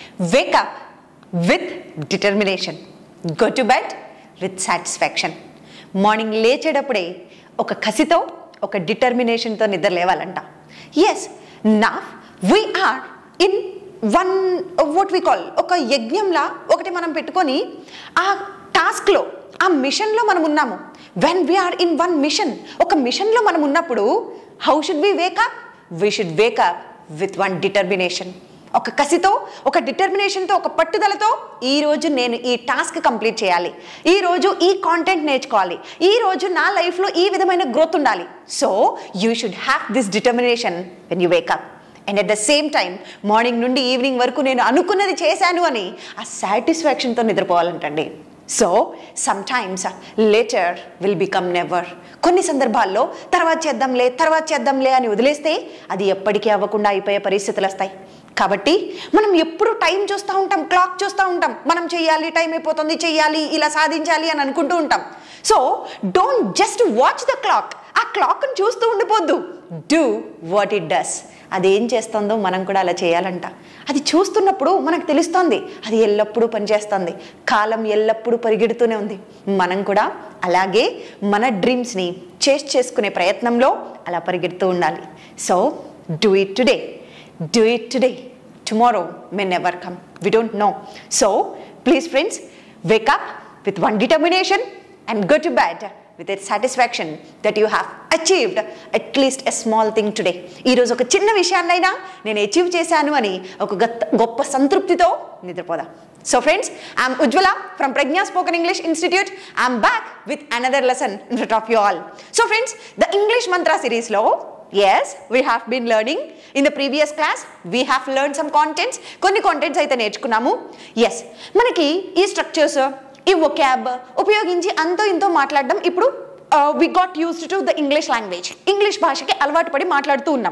Wake up with determination go to bed with satisfaction morning లేచేటప్పుడే ఒక కసితో ఒక డిటర్మినేషన్తో నిద్ర లేవాలంట ఎస్ నా we're in one what we call ఒక యజ్ఞంలా ఒకటి మనం పెట్టుకొని ఆ టాస్క్లో ఆ మిషన్లో మనం ఉన్నాము when we're in one mission ఒక మిషన్లో మనం ఉన్నప్పుడు how should we wake up we should wake up with one determination ఒక కసితో ఒక డిటర్మినేషన్తో ఒక పట్టుదలతో ఈ రోజు నేను ఈ టాస్క్ కంప్లీట్ చేయాలి ఈ రోజు ఈ కాంటెంట్ నేర్చుకోవాలి ఈ రోజు నా లైఫ్లో ఈ విధమైన గ్రోత్ ఉండాలి so you should have this determination when you wake up and at the same time morning నుండి ఈవినింగ్ వరకు నేను అనుకున్నది చేశాను అని ఆ సాటిస్ఫాక్షన్తో నిద్రపోవాలంటండి so sometimes later will become never కొన్ని సందర్భాల్లో తర్వాత చేద్దాంలే తర్వాత చేద్దాంలే అని వదిలేస్తే అది ఎప్పటికీ అవ్వకుండా అయిపోయే పరిస్థితులు వస్తాయి కాబట్టి మనం ఎప్పుడు టైం చూస్తూ ఉంటాం క్లాక్ చూస్తూ ఉంటాం మనం చెయ్యాలి టైం అయిపోతుంది చెయ్యాలి ఇలా సాధించాలి అని అనుకుంటూ ఉంటాం so don't just watch the clock ఆ క్లాక్ని చూస్తూ ఉండిపోద్దు డూ వాట్ ఇట్ డస్ అది ఏం చేస్తుందో మనం కూడా అలా చేయాలంట అది చూస్తున్నప్పుడు మనకు తెలుస్తోంది అది ఎల్లప్పుడూ పనిచేస్తుంది కాలం ఎల్లప్పుడూ పరిగెడుతూనే ఉంది మనం కూడా అలాగే మన డ్రీమ్స్ని చేస్ చేసుకునే ప్రయత్నంలో అలా పరిగెడుతూ ఉండాలి so do it today do it today tomorrow may never come we don't know so please friends wake up with one determination and go to bed with at satisfaction that you have achieved at least a small thing today ఈరోజు ఒక చిన్న విషయాన్నైనా నేను achieve చేశాను అని ఒక గొప్ప గొప్ప సంతృప్తితో నిద్రపోదాం so friends I'm Ujwala from Pragna spoken English institute I'm back with another lesson in front of you all so friends the English Mantra సిరీస్లో yes we have been learning in the previous class we have learn some contents కొన్ని contents అయితే నేర్చుకున్నాము yes మనకి ఈ structures ఈ ఒక్యాబ్ ఉపయోగించి అంతో ఇంతో మాట్లాడడం ఇప్పుడు we got used to the English language English భాషకి అలవాటు పడి మాట్లాడుతూ ఉన్నాం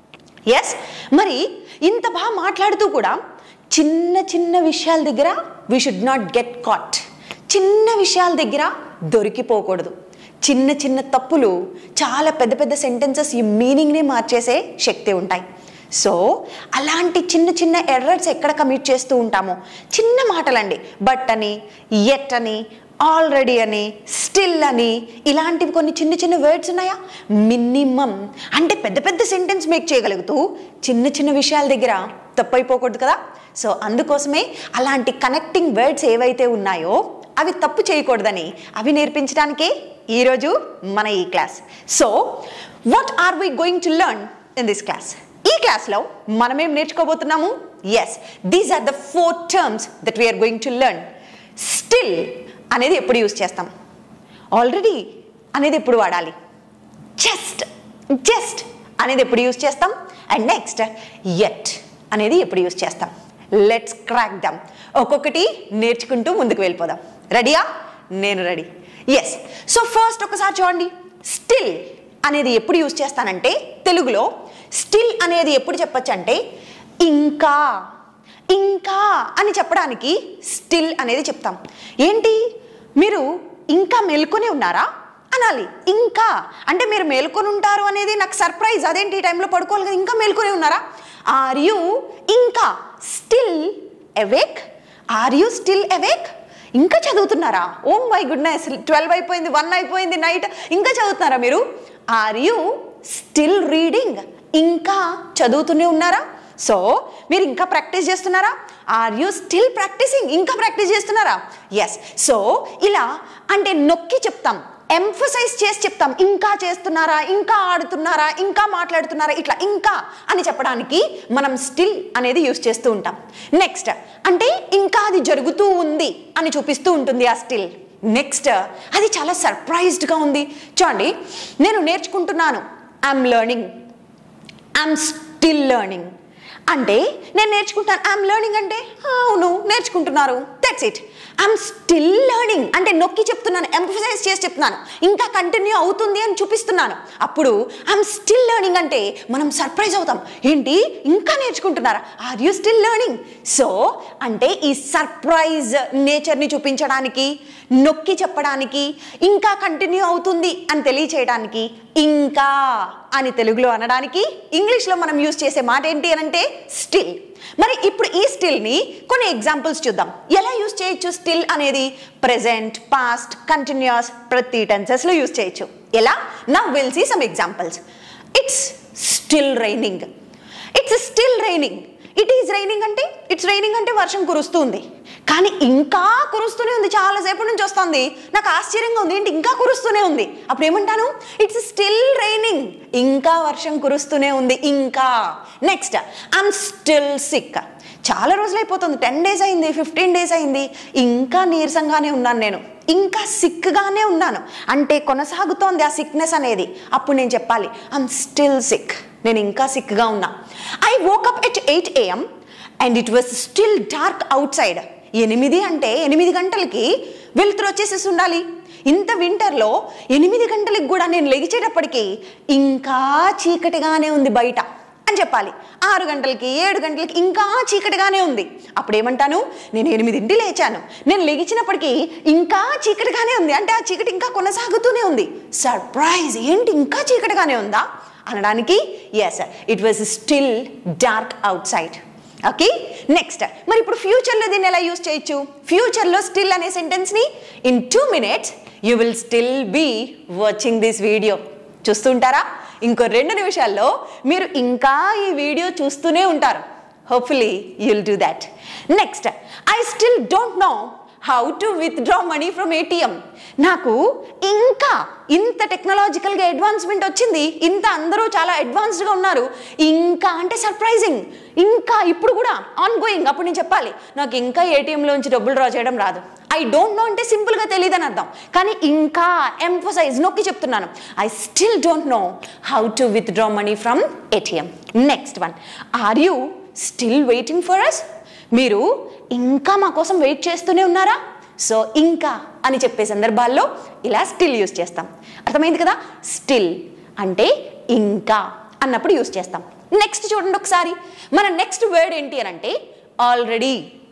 ఎస్ మరి ఇంత బాగా మాట్లాడుతూ కూడా చిన్న చిన్న విషయాల దగ్గర we should not get caught చిన్న విషయాల దగ్గర దొరికిపోకూడదు చిన్న చిన్న తప్పులు చాలా పెద్ద పెద్ద సెంటెన్సెస్ ఈ మీనింగ్ని మార్చేసే శక్తి ఉంటాయి సో అలాంటి చిన్న చిన్న ఎర్రర్స్ ఎక్కడ కమిట్ చేస్తూ ఉంటామో చిన్న మాటలండి బట్ అని ఎట్ అని ఆల్రెడీ అని స్టిల్ అని ఇలాంటివి కొన్ని చిన్న చిన్న వర్డ్స్ ఉన్నాయా మినిమం అంటే పెద్ద పెద్ద సెంటెన్స్ మేక్ చేయగలుగుతూ చిన్న చిన్న విషయాల దగ్గర తప్పైపోకూడదు కదా సో అందుకోసమే అలాంటి కనెక్టింగ్ వర్డ్స్ ఏవైతే ఉన్నాయో అవి తప్పు చేయకూడదని అవి నేర్పించడానికే ఈరోజు మన ఈ class so what are we going to learn in this class ఈ క్లాస్లో మనం ఏం నేర్చుకోబోతున్నాము yes these are the four terms that we're going to learn still అనేది ఎప్పుడు యూస్ చేస్తాం ఆల్రెడీ అనేది ఎప్పుడు వాడాలి జస్ట్ జస్ట్ అనేది ఎప్పుడు యూస్ చేస్తాం అండ్ నెక్స్ట్ ఎట్ అనేది ఎప్పుడు యూస్ చేస్తాం లెట్స్ క్రాక్ దమ్ ఒక్కొక్కటి నేర్చుకుంటూ ముందుకు వెళ్ళిపోదాం రెడీయా నేను రెడీ ఎస్ సో ఫస్ట్ ఒకసారి చూడండి స్టిల్ అనేది ఎప్పుడు యూస్ చేస్తానంటే తెలుగులో స్టిల్ అనేది ఎప్పుడు చెప్పచ్చు అంటే ఇంకా ఇంకా అని చెప్పడానికి స్టిల్ అనేది చెప్తాం ఏంటి మీరు ఇంకా మేల్కొని ఉన్నారా అనాలి ఇంకా అంటే మీరు మేల్కొని ఉంటారు అనేది నాకు సర్ప్రైజ్ అదేంటి ఈ టైంలో పడుకోవాలి కదా ఇంకా మేల్కొని ఉన్నారా ఆర్ యూ ఇంకా still awake are you still awake ఇంకా చదువుతున్నారా ఓ మై గుడ్నెస్ ట్వెల్వ్ అయిపోయింది వన్ అయిపోయింది నైట్ ఇంకా చదువుతున్నారా మీరు ఆర్ యూ స్టిల్ రీడింగ్ ఇంకా చదువుతూనే ఉన్నారా సో మీరు ఇంకా ప్రాక్టీస్ చేస్తున్నారా ఆర్ యూ స్టిల్ ప్రాక్టీసింగ్ ఇంకా ప్రాక్టీస్ చేస్తున్నారా ఎస్ సో ఇలా అంటే నొక్కి చెప్తాం ఎంఫసైజ్ చేసి చెప్తాం ఇంకా చేస్తున్నారా ఇంకా ఆడుతున్నారా ఇంకా మాట్లాడుతున్నారా ఇట్లా ఇంకా అని చెప్పడానికి మనం స్టిల్ అనేది యూస్ చేస్తూ ఉంటాం నెక్స్ట్ అంటే ఇంకా అది జరుగుతూ ఉంది అని చూపిస్తూ ఉంటుంది ఆ స్టిల్ నెక్స్ట్ అది చాలా సర్ప్రైజ్డ్గా ఉంది చూడండి నేను నేర్చుకుంటున్నాను I'm learning I'm still learning అంటే నేను నేర్చుకుంటాను ఐఎమ్ లెర్నింగ్ అంటే అవును నేర్చుకుంటున్నారు that's it I'm still learning అంటే నొక్కి చెప్తున్నాను ఎంఫసైజ్ చేసి చెప్తున్నాను ఇంకా కంటిన్యూ అవుతుంది అని చూపిస్తున్నాను అప్పుడు ఐఎమ్ స్టిల్ లెర్నింగ్ అంటే మనం సర్ప్రైజ్ అవుతాం ఏంటి ఇంకా నేర్చుకుంటున్నారా are you still learning so అంటే ఈ సర్ప్రైజ్ నేచర్ని చూపించడానికి నొక్కి చెప్పడానికి ఇంకా కంటిన్యూ అవుతుంది అని తెలియచేయడానికి ఇంకా అని తెలుగులో అనడానికి ఇంగ్లీష్లో మనం యూజ్ చేసే మాట ఏంటి అని అంటే స్టిల్ మరి ఇప్పుడు ఈ స్టిల్ని కొన్ని ఎగ్జాంపుల్స్ చూద్దాం ఎలా యూజ్ చేయొచ్చు స్టిల్ అనేది ప్రెసెంట్ పాస్ట్ కంటిన్యూస్ ప్రతి టెన్సెస్లో యూజ్ చేయొచ్చు ఎలా నా will see some examples it's still raining it's still raining it is raining అంటే ఇట్స్ రైనింగ్ అంటే వర్షం కురుస్తుంది కానీ ఇంకా కురుస్తూనే ఉంది చాలాసేపటి నుంచి వస్తుంది నాకు ఆశ్చర్యంగా ఉంది ఏంటి ఇంకా కురుస్తూనే ఉంది అప్పుడు ఏమంటాను ఇట్స్ స్టిల్ రైనింగ్ ఇంకా వర్షం కురుస్తూనే ఉంది ఇంకా నెక్స్ట్ ఐమ్ స్టిల్ సిక్ చాలా రోజులు అయిపోతుంది టెన్ డేస్ అయింది ఫిఫ్టీన్ డేస్ అయింది ఇంకా నీరసంగానే ఉన్నాను నేను ఇంకా సిక్గానే ఉన్నాను అంటే కొనసాగుతోంది ఆ సిక్నెస్ అనేది అప్పుడు నేను చెప్పాలి ఐమ్ స్టిల్ సిక్ నేను ఇంకా సిక్గా ఉన్నా I woke up at eight AM and it was still dark outside ఎనిమిది అంటే ఎనిమిది గంటలకి వెలుతురు వచ్చేసేసి ఉండాలి ఇంత వింటర్లో ఎనిమిది గంటలకి కూడా నేను లెగిచేటప్పటికి ఇంకా చీకటిగానే ఉంది బయట అని చెప్పాలి ఆరు గంటలకి ఏడు గంటలకి ఇంకా చీకటిగానే ఉంది అప్పుడు ఏమంటాను నేను ఎనిమిదింటి లేచాను నేను లెగిచినప్పటికీ ఇంకా చీకటిగానే ఉంది అంటే ఆ చీకటి ఇంకా కొనసాగుతూనే ఉంది సర్ప్రైజ్ ఏంటి ఇంకా చీకటిగానే ఉందా అనడానికి yes it was still dark outside okay next మరి ఇప్పుడు ఫ్యూచర్లో దీన్ని ఎలా యూస్ చేయొచ్చు ఫ్యూచర్లో స్టిల్ అనే సెంటెన్స్ని in two minutes you will still be watching this video చూస్తుంటారా ఇంకో రెండు నిమిషాల్లో మీరు ఇంకా ఈ వీడియో చూస్తూనే ఉంటారు hopefully you'll do that next I still don't know how to withdraw money from ATM నాకు ఇంకా ఇంత టెక్నాలజికల్గా అడ్వాన్స్మెంట్ వచ్చింది ఇంత అందరూ చాలా అడ్వాన్స్డ్గా ఉన్నారు ఇంకా అంటే సర్ప్రైజింగ్ ఇంకా ఇప్పుడు కూడా ఆన్ గోయింగ్ అప్పుడు నేను చెప్పాలి నాకు ఇంకా ఏటీఎంలోంచి డబ్బులు డ్రా చేయడం రాదు ఐ డోంట్ నో అంటే సింపుల్గా తెలియదని అర్థం కానీ ఇంకా ఎంఫోసైజ్ నొక్కి చెప్తున్నాను I still don't know how to withdraw money from ATM next one are you still waiting for us మీరు ఇంకా మా కోసం వెయిట్ చేస్తూనే ఉన్నారా సో ఇంకా అని చెప్పే సందర్భాల్లో ఇలా స్టిల్ యూస్ చేస్తాం అర్థమైంది కదా స్టిల్ అంటే ఇంకా అన్నప్పుడు యూస్ చేస్తాం నెక్స్ట్ చూడండి ఒకసారి మన నెక్స్ట్ వర్డ్ ఏంటి అని అంటే ఆల్రెడీ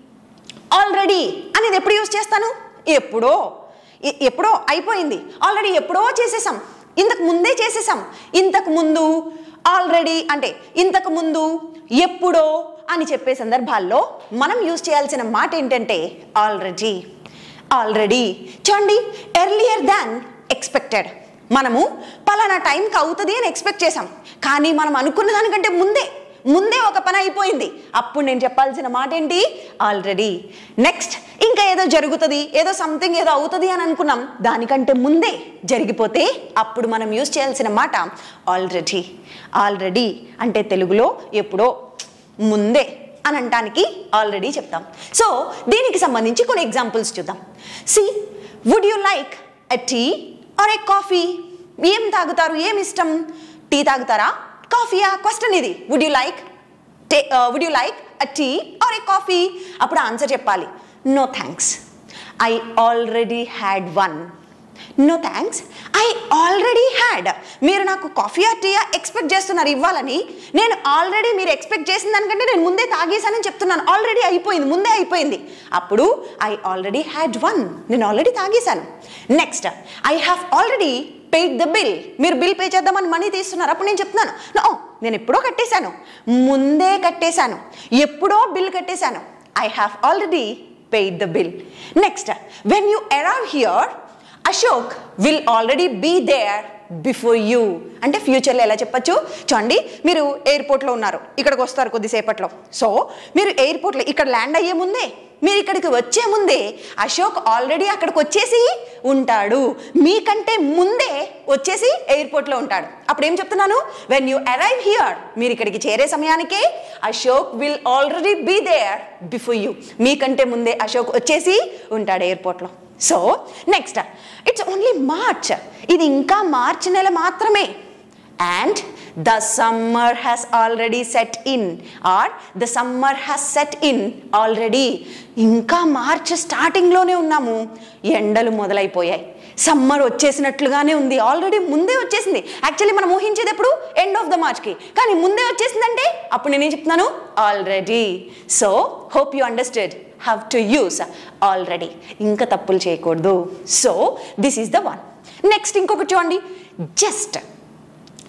ఆల్రెడీ అనేది ఎప్పుడు యూస్ చేస్తాను ఎప్పుడో ఎ- ఎప్పుడో అయిపోయింది ఆల్రెడీ ఎప్పుడో చేసేసాం ఇంతకు ముందే చేసేసాం ఇంతకు ముందు ఆల్రెడీ అంటే ఇంతకు ముందు ఎప్పుడో అని చెప్పే సందర్భాల్లో మనం యూజ్ చేయాల్సిన మాట ఏంటంటే ఆల్రెడీ ఆల్రెడీ చూడండి ఎర్లియర్ దాన్ ఎక్స్పెక్టెడ్ మనము పలానా టైంకి అవుతుంది అని ఎక్స్పెక్ట్ చేసాం కానీ మనం అనుకున్న దానికంటే ముందే ముందే ఒక పని అయిపోయింది అప్పుడు నేను చెప్పాల్సిన మాట ఏంటి ఆల్రెడీ నెక్స్ట్ ఇంకా ఏదో జరుగుతుంది ఏదో సంథింగ్ ఏదో అవుతుంది అని అనుకున్నాం దానికంటే ముందే జరిగిపోతే అప్పుడు మనం యూజ్ చేయాల్సిన మాట ఆల్రెడీ ఆల్రెడీ అంటే తెలుగులో ఎప్పుడో ముందే అని అనటానికి ఆల్రెడీ చెప్తాం సో దీనికి సంబంధించి కొన్ని ఎగ్జాంపుల్స్ చూద్దాం see would you like a tea or a coffee ఏం తాగుతారు ఏం ఇష్టం టీ తాగుతారా కాఫీయా క్వశ్చన్ ఇది would you like would you like a tea or a coffee అప్పుడు ఆన్సర్ చెప్పాలి no thanks I already had one no thanks I already had మీరు నాకు కాఫీయా టీయా ఎక్స్పెక్ట్ చేస్తున్నారు ఇవ్వాలని నేను ఆల్రెడీ మీరు ఎక్స్పెక్ట్ చేసిన దానికంటే నేను ముందే తాగేశానని చెప్తున్నాను ఆల్రెడీ అయిపోయింది ముందే అయిపోయింది అప్పుడు ఐ ఆల్రెడీ హ్యాడ్ వన్ నేను ఆల్రెడీ తాగేశాను next I have already paid the bill మీరు బిల్ పే చేద్దామని మనీ తీస్తున్నారు అప్పుడు నేను చెప్తున్నాను నో నేను ఎప్పుడో కట్టేశాను ముందే కట్టేశాను ఎప్పుడో బిల్ కట్టేశాను I have already paid the bill next when you arrive here Ashok will already be there before you అంటే ఫ్యూచర్లో ఎలా చెప్పచ్చు చూడండి మీరు ఎయిర్పోర్ట్లో ఉన్నారు ఇక్కడికి వస్తారు కొద్దిసేపట్లో సో మీరు ఎయిర్పోర్ట్లో ఇక్కడ ల్యాండ్ అయ్యే ముందే మీరు ఇక్కడికి వచ్చే ముందే అశోక్ ఆల్రెడీ అక్కడికి వచ్చేసి ఉంటాడు మీకంటే ముందే వచ్చేసి ఎయిర్పోర్ట్లో ఉంటాడు అప్పుడు ఏం చెప్తున్నాను వెన్ యూ అరైవ్ హియర్ మీరు ఇక్కడికి చేరే సమయానికే Ashok will already be there before you మీకంటే ముందే అశోక్ వచ్చేసి ఉంటాడు ఎయిర్పోర్ట్లో so next it's only March ఇది ఇంకా మార్చ్ నెల మాత్రమే and the summer has already set in or the summer has set in already ఇంకా మార్చ్ స్టార్టింగ్లోనే ఉన్నాము ఎండలు మొదలైపోయాయి సమ్మర్ వచ్చేసినట్లుగానే ఉంది ఆల్రెడీ ముందే వచ్చేసింది యాక్చువల్లీ మనం ఊహించేది ఎప్పుడు ఎండ్ ఆఫ్ ద మార్చ్కి కానీ ముందే వచ్చేసిందంటే అప్పుడు నేనేం చెప్తున్నాను already so hope you understand have to use already ఇంకా తప్పులు చేయకూడదు so this is the one next ఇంకొకటి చూడండి జస్ట్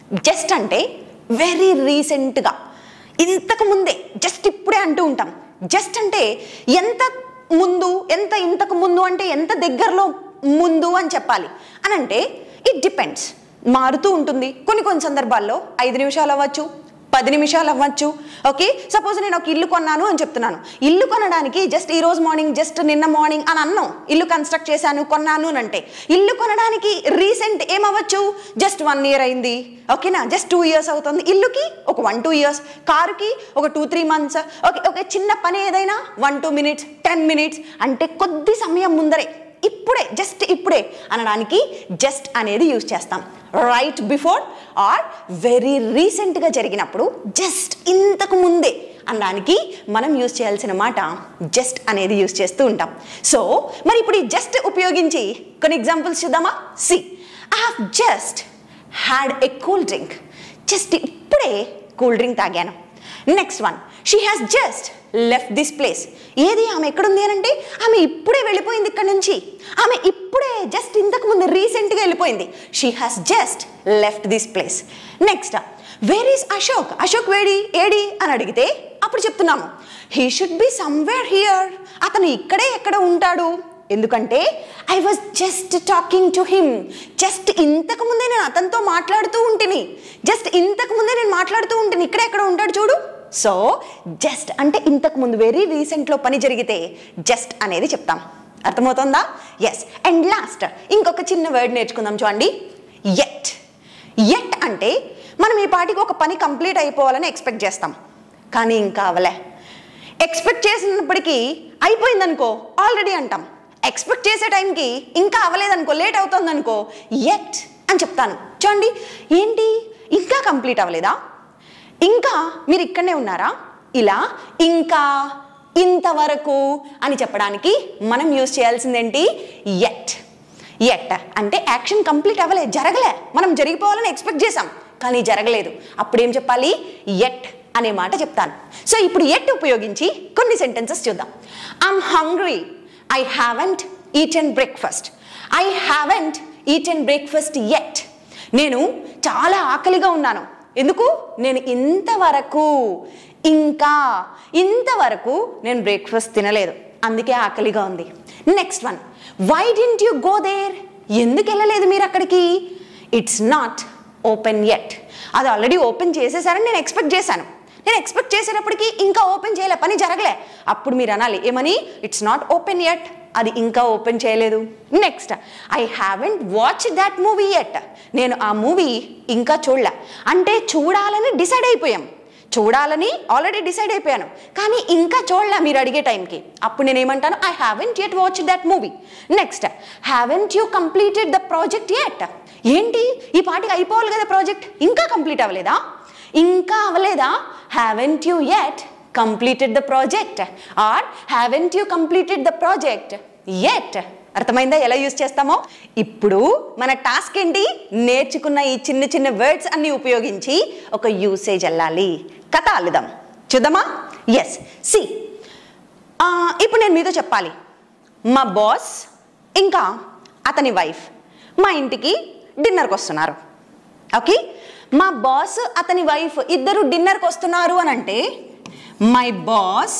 జస్ట్ అంటే వెరీ రీసెంట్గా ఇంతకు ముందే జస్ట్ ఇప్పుడే అంటూ ఉంటాం జస్ట్ అంటే ఎంత ముందు ఎంత ఇంతకు ముందు అంటే ఎంత దగ్గరలో ముందు అని చెప్పాలి అని అంటే ఇట్ డిపెండ్స్ మారుతూ ఉంటుంది కొన్ని కొన్ని సందర్భాల్లో ఐదు నిమిషాలు అవ్వచ్చు పది నిమిషాలు అవ్వచ్చు ఓకే సపోజ్ నేను ఒక ఇల్లు కొన్నాను అని చెప్తున్నాను ఇల్లు కొనడానికి జస్ట్ ఈ రోజు మార్నింగ్ జస్ట్ నిన్న మార్నింగ్ అని అన్నాం ఇల్లు కన్స్ట్రక్ట్ చేశాను కొన్నాను అని అంటే ఇల్లు కొనడానికి రీసెంట్ ఏమవ్వచ్చు జస్ట్ వన్ ఇయర్ అయింది ఓకేనా జస్ట్ టూ ఇయర్స్ అవుతుంది ఇల్లుకి ఒక వన్ టూ ఇయర్స్ కారుకి ఒక టూ త్రీ మంత్స్ ఓకే ఒక చిన్న పని ఏదైనా one two minutes ten minutes అంటే కొద్ది సమయం ముందరే ఇప్పుడే జస్ట్ ఇప్పుడే అనడానికి జస్ట్ అనేది యూజ్ చేస్తాం రైట్ బిఫోర్ ఆర్ వెరీ రీసెంట్గా జరిగినప్పుడు జస్ట్ ఇంతకు ముందే అనడానికి మనం యూజ్ చేయాల్సిన మాట జస్ట్ అనేది యూజ్ చేస్తూ ఉంటాం సో మరి ఇప్పుడు ఈ జస్ట్ ఉపయోగించి కొన్ని ఎగ్జాంపుల్స్ చూద్దామా see I have just had a cool drink just ఇప్పుడే కూల్ డ్రింక్ తాగాను next one she has just left this place ఏది ఆమె ఎక్కడుంది అని అంటే ఆమె ఇప్పుడే వెళ్ళిపోయింది ఇక్కడ నుంచి ఆమె ఇప్పుడే జస్ట్ ఇంతకు ముందు రీసెంట్గా వెళ్ళిపోయింది she has just left this place next where is Ashok Ashok వేడి ఏడి అని అడిగితే అప్పుడు చెప్తున్నాము he should be somewhere here అతను ఇక్కడే ఎక్కడ ఉంటాడు ఎందుకంటే I was just talking to him just ఇంతకు ముందే నేను అతనితో మాట్లాడుతూ ఉంటిని జస్ట్ ఇంతకు ముందే నేను మాట్లాడుతూ ఉంటిని ఇక్కడే ఎక్కడ ఉంటాడు చూడు సో జస్ట్ అంటే ఇంతకు ముందు వెరీ రీసెంట్లో పని జరిగితే జస్ట్ అనేది చెప్తాం అర్థమవుతుందా ఎస్ అండ్ లాస్ట్ ఇంకొక చిన్న వర్డ్ నేర్చుకుందాం చూడండి ఎట్ ఎట్ అంటే మనం ఈ పాటికి ఒక పని కంప్లీట్ అయిపోవాలని ఎక్స్పెక్ట్ చేస్తాం కానీ ఇంకా అవలే ఎక్స్పెక్ట్ చేసినప్పటికీ అయిపోయిందనుకో ఆల్రెడీ అంటాం ఎక్స్పెక్ట్ చేసే టైంకి ఇంకా అవ్వలేదనుకో లేట్ అవుతుందనుకో ఎట్ అని చెప్తాను చూడండి ఏంటి ఇంకా కంప్లీట్ అవ్వలేదా ఇంకా మీరు ఇక్కడనే ఉన్నారా ఇలా ఇంకా ఇంతవరకు అని చెప్పడానికి మనం యూజ్ చేయాల్సిందేంటి ఎట్ ఎట్ అంటే యాక్షన్ కంప్లీట్ అవ్వలే జరగలే మనం జరిగిపోవాలని ఎక్స్పెక్ట్ చేసాం కానీ జరగలేదు అప్పుడు ఏం చెప్పాలి ఎట్ అనే మాట చెప్తాను సో ఇప్పుడు ఎట్ ఉపయోగించి కొన్ని సెంటెన్సెస్ చూద్దాం I'm hungry I haven't eat and breakfast I haven't eat and breakfast yet నేను చాలా ఆకలిగా ఉన్నాను ఎందుకు నేను ఇంతవరకు ఇంకా ఇంతవరకు నేను బ్రేక్ఫాస్ట్ తినలేదు అందుకే ఆకలిగా ఉంది next one why didn't you go there ఎందుకు వెళ్ళలేదు మీరు అక్కడికి ఇట్స్ నాట్ ఓపెన్ ఎట్ అది ఆల్రెడీ ఓపెన్ చేసేసారని నేను ఎక్స్పెక్ట్ చేశాను నేను ఎక్స్పెక్ట్ చేసేటప్పటికి ఇంకా ఓపెన్ చేయలే పని జరగలే అప్పుడు మీరు అనాలి ఏమని ఇట్స్ నాట్ ఓపెన్ ఎట్ అది ఇంకా ఓపెన్ చేయలేదు next I haven't watch that movie yet నేను ఆ మూవీ ఇంకా చూడలే అంటే చూడాలని డిసైడ్ అయిపోయాం చూడాలని ఆల్రెడీ డిసైడ్ అయిపోయాను కానీ ఇంకా చూడలే మీరు అడిగే టైంకి అప్పుడు నేను ఏమంటాను I haven't yet watch that movie next haven't you completed the project yet ఏంటి ఈ పాటికి అయిపోవాలి కదా ప్రాజెక్ట్ ఇంకా కంప్లీట్ అవ్వలేదా ఇంకా అవ్వలేదా haven't you yet completed the project or haven't you completed the project yet అర్థమైందా ఎలా యూజ్ చేస్తామో ఇప్పుడు మన టాస్క్ ఏంటి నేర్చుకున్న ఈ చిన్న చిన్న వర్డ్స్ అన్ని ఉపయోగించి ఒక యూసేజ్ వెళ్ళాలి కథ అల్లుదాం చూద్దామా ఎస్ సి ఇప్పుడు నేను మీతో చెప్పాలి మా బాస్ ఇంకా అతని వైఫ్ మా ఇంటికి డిన్నర్కి వస్తున్నారు ఓకే మా బాస్ అతని వైఫ్ ఇద్దరు డిన్నర్కి వస్తున్నారు అని అంటే my boss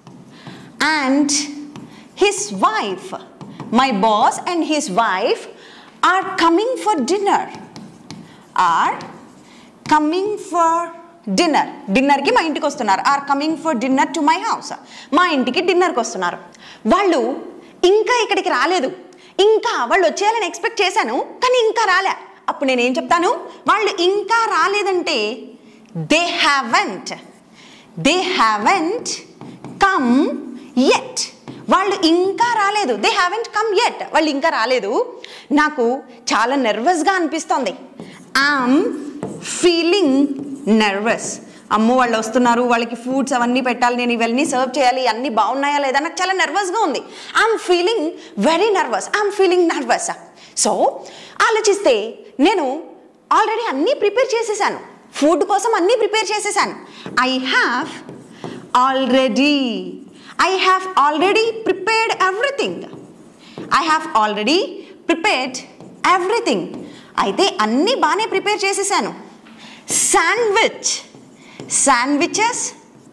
and his wife my boss and his wife are coming for dinner are coming for dinner డిన్నర్కి మా ఇంటికి వస్తున్నారు are coming for dinner to my house మా ఇంటికి డిన్నర్కి వస్తున్నారు వాళ్ళు ఇంకా ఇక్కడికి రాలేదు ఇంకా వాళ్ళు వచ్చేయాలని ఎక్స్పెక్ట్ చేశాను కానీ ఇంకా రాలే అప్పుడు నేను ఏం చెప్తాను వాళ్ళు ఇంకా రాలేదంటే they haven't they haven't come yet వాళ్ళు ఇంకా రాలేదు దే హ్యావెంట్ కమ్ ఎట్ వాళ్ళు ఇంకా రాలేదు నాకు చాలా నర్వస్గా అనిపిస్తోంది ఐఎమ్ ఫీలింగ్ నర్వస్ అమ్మో వాళ్ళు వస్తున్నారు వాళ్ళకి ఫుడ్స్ అవన్నీ పెట్టాలి నేను ఇవన్నీ సర్వ్ చేయాలి అన్నీ బాగున్నాయా లేదా నాకు చాలా నర్వస్గా ఉంది I'm feeling very nervous I'm feeling nervous so ఆలోచిస్తే నేను ఆల్రెడీ అన్నీ ప్రిపేర్ చేసేసాను ఫుడ్ కోసం అన్నీ ప్రిపేర్ చేసేసాను I have already I have already prepared everything I have already prepared everything అయితే అన్నీ బాగానే ప్రిపేర్ చేసేసాను sandwich sandwiches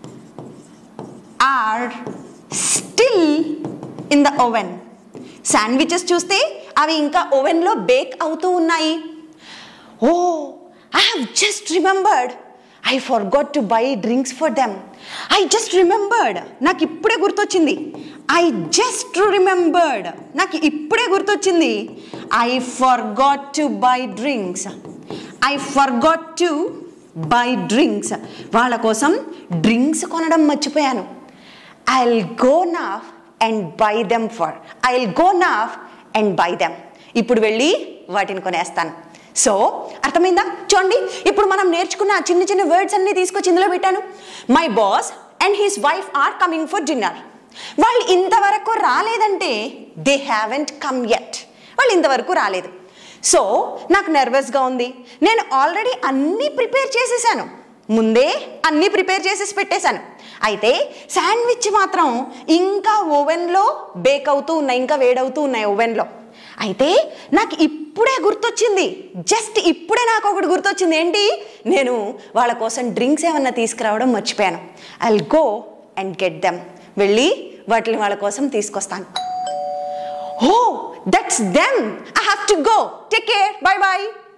are still in the oven sandwiches చూస్తే అవి ఇంకా ఓవెన్లో బేక్ అవుతూ ఉన్నాయి oh I have just remembered I forgot to buy drinks for them I just remembered నాకు ఇప్పుడే గుర్తొచ్చింది ఐ జస్ట్ రిమెంబర్డ్ నాకు ఇప్పుడే గుర్తొచ్చింది I forgot to buy drinks I forgot to buy drinks వాళ్ళ కోసం drinks కొనడం మర్చిపోయాను I will go now and buy them for I will go now and buy them ఇప్పుడు వెళ్ళి వాటిని కొనేస్తాను సో అర్థమైందా చూడండి ఇప్పుడు మనం నేర్చుకున్న ఆ చిన్న చిన్న వర్డ్స్ అన్ని తీసుకొచ్చి ఇందులో పెట్టాను my boss and his wife are coming for dinner వాళ్ళు ఇంతవరకు రాలేదంటే దే హ్యావెంట్ కమ్ యెట్ వాళ్ళు ఇంతవరకు రాలేదు సో నాకు నర్వస్గా ఉంది నేను ఆల్రెడీ అన్నీ ప్రిపేర్ చేసేసాను ముందే అన్నీ ప్రిపేర్ చేసేసి పెట్టేశాను అయితే శాండ్విచ్ మాత్రం ఇంకా ఓవెన్లో బేక్ అవుతూ ఉన్నాయి ఇంకా వేడవుతూ ఉన్నాయి ఓవెన్లో అయితే నాకు ఇప్పుడే గుర్తొచ్చింది జస్ట్ ఇప్పుడే నాకు ఒకటి గుర్తొచ్చింది ఏంటి నేను వాళ్ళ కోసం డ్రింక్స్ ఏమన్నా తీసుకురావడం మర్చిపోయాను I will go and get them వెళ్ళి వాటిని వాళ్ళ కోసం తీసుకొస్తాను oh that's them I have to go take care bye bye